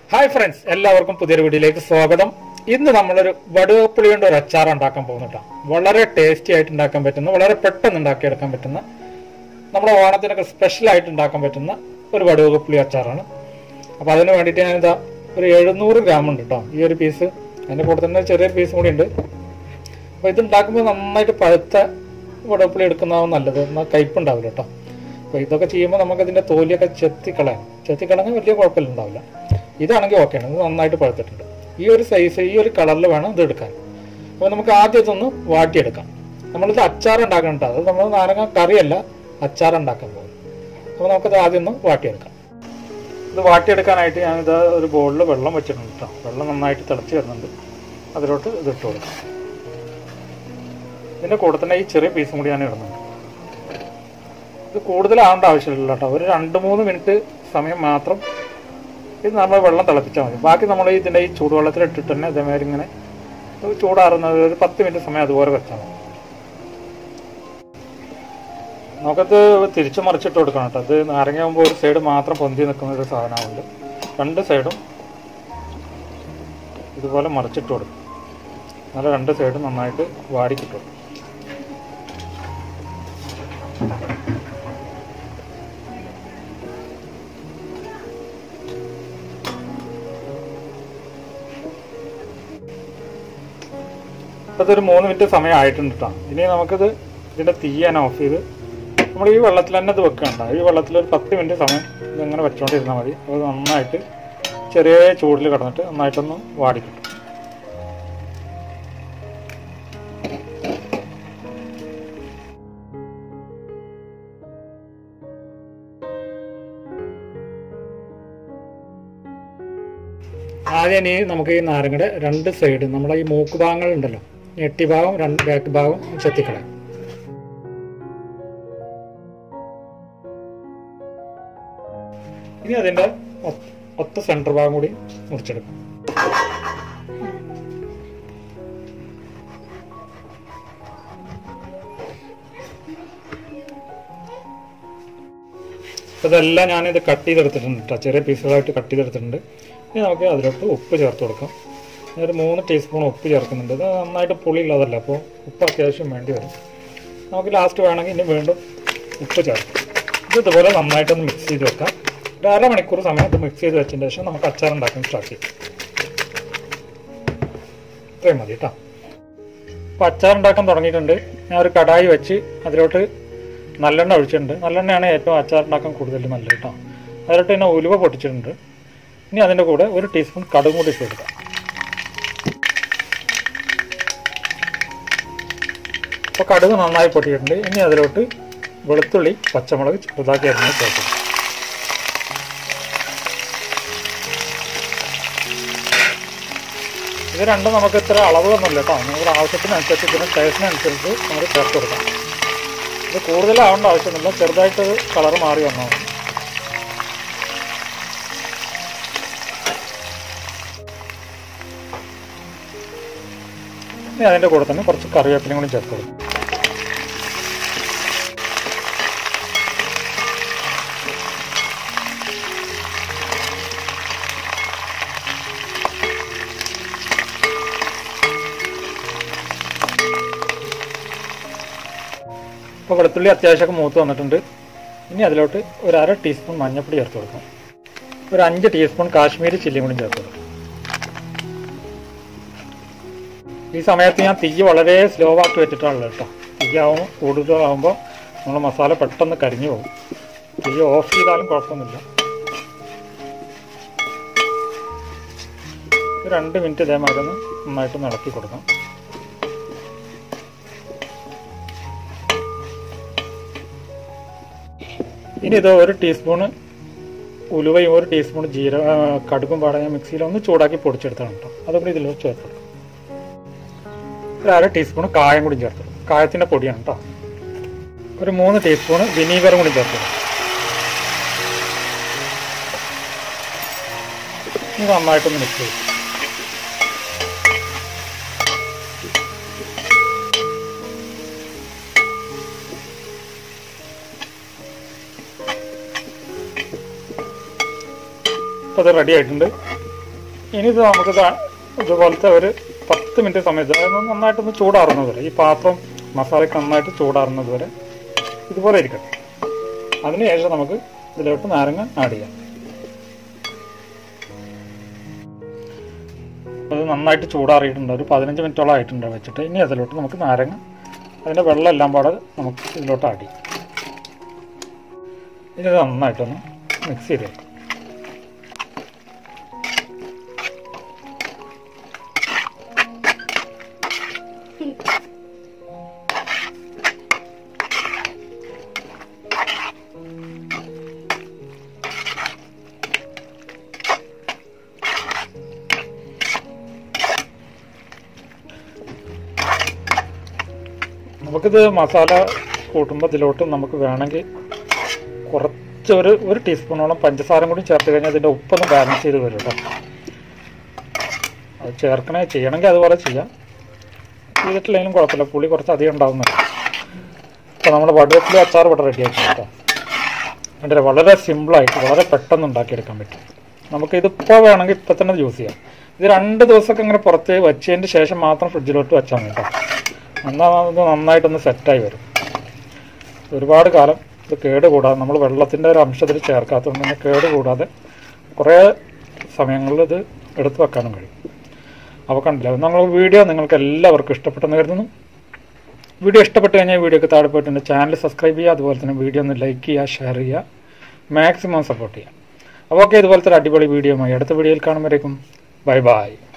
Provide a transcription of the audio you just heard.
hi friends എല്ലാവർക്കും പുതിയൊരു വീഡിയോയിലേക്ക് സ്വാഗതം ഇന്ന് നമ്മളൊരു വടുവപ്പുളി കൊണ്ട് ഒരു അച്ചാർ ഉണ്ടാക്കാൻ പോകുന്നുട്ടോ വളരെ ടേസ്റ്റി ആയിട്ട് ഉണ്ടാക്കാൻ പറ്റുന്ന വളരെ പെട്ടെന്ന് ഉണ്ടാക്കിയെടുക്കാൻ പറ്റുന്ന നമ്മുടെ ഓണത്തിനൊക്കെ സ്പെഷ്യൽ ആയിട്ട് ഉണ്ടാക്കാൻ പറ്റുന്ന ഒരു വടുവപ്പുളി അച്ചാറാണ് അപ്പോൾ അതിന് വേണ്ടിയിട്ട് ഞാനിതാ ഒരു എഴുന്നൂറ് ഗ്രാം ഉണ്ട് കേട്ടോ ഈ ഒരു പീസ് അതിൻ്റെ കൂടെ തന്നെ ചെറിയൊരു പീസ് കൂടി ഉണ്ട് അപ്പോൾ ഇത് ഉണ്ടാക്കുമ്പോൾ നന്നായിട്ട് പഴുത്ത വടപ്പുളി എടുക്കുന്നതാവും നല്ലത് എന്നാൽ കയ്പുണ്ടാവില്ല കേട്ടോ അപ്പോൾ ഇതൊക്കെ ചെയ്യുമ്പോൾ നമുക്കതിൻ്റെ തോലിയൊക്കെ ചെത്തിക്കളയാം ചെത്തിക്കളഞ്ഞാൽ വലിയ കുഴപ്പമില്ല ഉണ്ടാവില്ല ഇതാണെങ്കിൽ ഓക്കെയാണ് ഇത് നന്നായിട്ട് പഴുത്തിട്ടുണ്ട് ഈ ഒരു സൈസ് ഈ ഒരു കളറിൽ വേണം ഇത് എടുക്കാൻ അപ്പോൾ നമുക്ക് ആദ്യം ഇതൊന്ന് വാട്ടിയെടുക്കാം നമ്മളിത് അച്ചാർ ഉണ്ടാക്കണം കേട്ടോ അത് നമ്മൾ നാരങ്ങ കറിയല്ല അച്ചാർ ഉണ്ടാക്കാൻ പോകും അപ്പോൾ നമുക്കത് ആദ്യം ഒന്ന് വാട്ടിയെടുക്കാം ഇത് വാട്ടിയെടുക്കാനായിട്ട് ഞാനിത് ഒരു ബോളിൽ വെള്ളം വെച്ചിട്ടുണ്ട് കേട്ടോ വെള്ളം നന്നായിട്ട് തിളച്ച് വരുന്നുണ്ട് അതിലോട്ട് ഇത് ഇട്ട് കൊടുക്കാം ഇതിൻ്റെ കൂടെ തന്നെ ഈ ചെറിയ പീസും കൂടി ഞാൻ ഇടുന്നുണ്ട് ഇത് കൂടുതലാവേണ്ട ആവശ്യമില്ല കേട്ടോ ഒരു രണ്ട് മൂന്ന് മിനിറ്റ് സമയം മാത്രം ഇത് നമ്മൾ വെള്ളം തിളപ്പിച്ചാൽ മതി ബാക്കി നമ്മൾ ഇതിൻ്റെ ഈ ചൂടുവെള്ളത്തിൽ ഇട്ടിട്ട് തന്നെ അതേമാതിരി ഇങ്ങനെ ഇത് ചൂടാറുന്നത് ഒരു പത്ത് മിനിറ്റ് സമയം അതുപോലെ വെച്ചാൽ മതി നമുക്കത് തിരിച്ചു മറിച്ചിട്ട് കൊടുക്കണം കേട്ടോ അത് നാരങ്ങയാകുമ്പോൾ ഒരു സൈഡ് മാത്രം പൊന്തി നിൽക്കുന്ന ഒരു സാധനമുണ്ട് രണ്ട് സൈഡും ഇതുപോലെ മറിച്ചിട്ട് കൊടുക്കും നല്ല രണ്ട് സൈഡും നന്നായിട്ട് വാടി കിട്ടും അതൊരു മൂന്ന് മിനിറ്റ് സമയം ആയിട്ടുണ്ട് കേട്ടോ ഇനി നമുക്കിത് ഇതിൻ്റെ തീ ഞാൻ ഓഫ് ചെയ്ത് നമ്മൾ ഈ വെള്ളത്തിൽ തന്നെ ഇത് വെക്കണ്ട ഈ വെള്ളത്തിൽ ഒരു പത്ത് മിനിറ്റ് സമയം ഇതിങ്ങനെ വെച്ചുകൊണ്ടിരുന്നാൽ മതി അത് നന്നായിട്ട് ചെറിയ ചൂടിൽ കിടന്നിട്ട് നന്നായിട്ടൊന്ന് വാടി കിട്ടും ആദ്യം ഇനി നമുക്ക് ഈ നാരങ്ങയുടെ രണ്ട് സൈഡ് നമ്മളെ ഈ മൂക്ക് ഭാഗങ്ങൾ ഉണ്ടല്ലോ ഞെട്ടി ഭാഗം രണ്ട് ബാക്ക് ഭാഗം ചെത്തിക്കളയാം ഇനി അതിൻ്റെ ഒത്ത സെൻറ്റർ ഭാഗം കൂടി മുറിച്ചെടുക്കാം അപ്പോൾ ഇതെല്ലാം ഞാനിത് കട്ട് ചെയ്തെടുത്തിട്ടുണ്ട് കേട്ടോ ചെറിയ പീസുകളായിട്ട് കട്ട് ചെയ്തെടുത്തിട്ടുണ്ട് ഇനി നമുക്ക് അതിലോട്ട് ഉപ്പ് ചേർത്ത് കൊടുക്കാം ഒരു മൂന്ന് ടീസ്പൂൺ ഉപ്പ് ചേർക്കുന്നുണ്ട് ഇത് നന്നായിട്ട് പുളിയുള്ളതല്ല അപ്പോൾ ഉപ്പ് അത്യാവശ്യം വേണ്ടി വരും നമുക്ക് ലാസ്റ്റ് വേണമെങ്കിൽ ഇനി വീണ്ടും ഉപ്പ് ചേർക്കാം ഇത് ഇതുപോലെ നന്നായിട്ടൊന്ന് മിക്സ് ചെയ്ത് വെക്കാം ഒരു അരമണിക്കൂർ സമയം ഇത് മിക്സ് ചെയ്ത് വെച്ചതിന് ശേഷം നമുക്ക് അച്ചാർ ഉണ്ടാക്കാൻ സ്റ്റാർട്ട് ചെയ്യാം ഇത്രയും മതി കേട്ടോ അപ്പോൾ അച്ചാർ ഉണ്ടാക്കാൻ തുടങ്ങിയിട്ടുണ്ട് ഞാൻ ഒരു കടായി വെച്ച് അതിലോട്ട് നല്ലെണ്ണ ഒഴിച്ചിട്ടുണ്ട് നല്ലെണ്ണയാണ് ഏറ്റവും അച്ചാർ ഉണ്ടാക്കാൻ കൂടുതൽ നല്ലത് കേട്ടോ അതിലോട്ട് തന്നെ ഉലുവ പൊട്ടിച്ചിട്ടുണ്ട് ഇനി അതിൻ്റെ കൂടെ ഒരു ടീസ്പൂൺ കടുകും കൂടി ഇട്ട് കൊടുക്കാം അപ്പോൾ കടുക് നന്നായി പൊട്ടിയിട്ടുണ്ട് ഇനി അതിലോട്ട് വെളുത്തുള്ളി പച്ചമുളക് ചെറുതാക്കി അരിഞ്ഞ് ചേർക്കും ഇത് രണ്ടും നമുക്ക് ഇത്ര അളവുകളൊന്നുമില്ല കേട്ടോ നമ്മുടെ ആവശ്യത്തിനനുസരിച്ച് ഇതിന് ടേസ്റ്റിനനുസരിച്ച് നമുക്ക് ചേർത്ത് കൊടുക്കാം ഇത് കൂടുതലാവേണ്ട ആവശ്യമൊന്നുമില്ല ചെറുതായിട്ട് കളർ മാറി വന്നാൽ മതി ഇനി അതിൻ്റെ കൂടെ തന്നെ കുറച്ച് കറിവേപ്പിലയും കൂടി ചേർത്ത് കൊടുക്കും ഇപ്പോൾ വെളുത്തുള്ളി അത്യാവശ്യമൊക്കെ മൂത്ത് വന്നിട്ടുണ്ട് ഇനി അതിലോട്ട് ഒരു അര ടീസ്പൂൺ മഞ്ഞൾപ്പൊടി ചേർത്ത് കൊടുക്കാം ഒരു അഞ്ച് ടീസ്പൂൺ കാശ്മീരി ചില്ലിയും കൂടി ചേർത്ത് കൊടുക്കും ഈ സമയത്ത് ഞാൻ തീ വളരെ സ്ലോ ആക്കി വെച്ചിട്ടാണല്ലോ കേട്ടോ തീയാവും കൂടുതലാകുമ്പോൾ നമ്മൾ മസാല പെട്ടെന്ന് കരിഞ്ഞു പോകും തീ ഓഫ് ചെയ്താലും കുഴപ്പമൊന്നുമില്ല ഒരു രണ്ട് മിനിറ്റ് ഇതേമാതിരി ഒന്ന് നന്നായിട്ട് ഇളക്കി കൊടുക്കാം ഇനി ഇത് ഒരു ടീസ്പൂണ് ഉലുവയും ഒരു ടീസ്പൂൺ ജീര കടുകും പാടെ ഞാൻ മിക്സിയിൽ ഒന്ന് ചൂടാക്കി പൊടിച്ചെടുത്താണ് കേട്ടോ അതുകൂടി ഇതിൽ ചേർത്ത് കൊടുക്കും ഒരു അര ടീസ്പൂൺ കായം കൂടി ചേർത്ത് കൊടുക്കും കായത്തിൻ്റെ പൊടിയാണ് കേട്ടോ ഒരു മൂന്ന് ടീസ്പൂൺ വിനീഗറും കൂടി ചേർത്ത് കൊടുക്കും ഇത് നന്നായിട്ടൊന്ന് മിക്സ് ചെയ്യും അപ്പോൾ അത് റെഡി ആയിട്ടുണ്ട് ഇനി ഇത് നമുക്ക് ദാ ഇതുപോലത്തെ ഒരു പത്ത് മിനിറ്റ് സമയത്ത് അതായത് നന്നായിട്ടൊന്ന് ചൂടാറുന്നത് വരെ ഈ പാത്രം മസാലയ്ക്ക് നന്നായിട്ട് ചൂടാറുന്നത് വരെ ഇതുപോലെ ഇരിക്കട്ടെ അതിനുശേഷം നമുക്ക് ഇതിലോട്ട് നാരങ്ങ ആഡ് ചെയ്യാം അത് നന്നായിട്ട് ചൂടാറിയിട്ടുണ്ട് ഒരു പതിനഞ്ച് മിനിറ്റോളം ആയിട്ടുണ്ട് വെച്ചിട്ട് ഇനി അതിലോട്ട് നമുക്ക് നാരങ്ങ അതിൻ്റെ വെള്ളം എല്ലാം പാടെ നമുക്ക് ഇതിലോട്ട് ആഡ് ചെയ്യാം ഇനി ഇത് നന്നായിട്ടൊന്ന് മിക്സ് ചെയ്ത് വെക്കാം നമുക്കിത് മസാല കൂട്ടുമ്പോൾ ഇതിലോട്ട് നമുക്ക് വേണമെങ്കിൽ കുറച്ച് ഒരു ഒരു ടീസ്പൂണോളം പഞ്ചസാരം കൂടി ചേർത്ത് കഴിഞ്ഞാൽ ഇതിൻ്റെ ഉപ്പൊന്ന് ബാലൻസ് ചെയ്ത് വരും കേട്ടോ അത് ചേർക്കണേ ചെയ്യണമെങ്കിൽ അതുപോലെ ചെയ്യാം ചെയ്തിട്ടില്ലെങ്കിലും കുഴപ്പമില്ല പുളി കുറച്ച് അധികം ഉണ്ടാകുന്നുണ്ട് അപ്പോൾ നമ്മുടെ വടുവപ്പിലെ അച്ചാർ ഇവിടെ റെഡി ആക്കി കേട്ടോ കണ്ടില്ലേ വളരെ സിമ്പിളായിട്ട് വളരെ പെട്ടെന്ന് ഉണ്ടാക്കിയെടുക്കാൻ പറ്റും നമുക്കിതിപ്പോൾ വേണമെങ്കിൽ ഇപ്പം തന്നെ യൂസ് ചെയ്യാം ഇത് രണ്ട് ദിവസമൊക്കെ ഇങ്ങനെ പുറത്ത് വെച്ചതിന് ശേഷം മാത്രം ഫ്രിഡ്ജിലോട്ട് വെച്ചാൽ മതി കേട്ടോ എന്നാൽ അത് നന്നായിട്ടൊന്ന് സെറ്റായി വരും ഒരുപാട് കാലം ഇത് കേട് കൂടാതെ നമ്മൾ വെള്ളത്തിൻ്റെ ഒരു അംശത്തിൽ ചേർക്കാത്തതുകൊണ്ട് തന്നെ കേട് കൂടാതെ കുറേ സമയങ്ങളിൽ ഇത് എടുത്തു വെക്കാനും കഴിയും അപ്പോൾ കണ്ടില്ല നമ്മൾ വീഡിയോ നിങ്ങൾക്ക് എല്ലാവർക്കും ഇഷ്ടപ്പെട്ടെന്ന് കരുതുന്നു വീഡിയോ ഇഷ്ടപ്പെട്ട് കഴിഞ്ഞാൽ വീഡിയോക്ക് താഴെ പോയിട്ട് എൻ്റെ ചാനൽ സബ്സ്ക്രൈബ് ചെയ്യുക അതുപോലെ തന്നെ വീഡിയോ ഒന്ന് ലൈക്ക് ചെയ്യുക ഷെയർ ചെയ്യുക മാക്സിമം സപ്പോർട്ട് ചെയ്യുക അപ്പോൾ ഓക്കെ ഇതുപോലത്തെ ഒരു അടിപൊളി വീഡിയോയുമായി അടുത്ത വീഡിയോയിൽ കാണുമ്പോഴേക്കും ബൈ ബൈ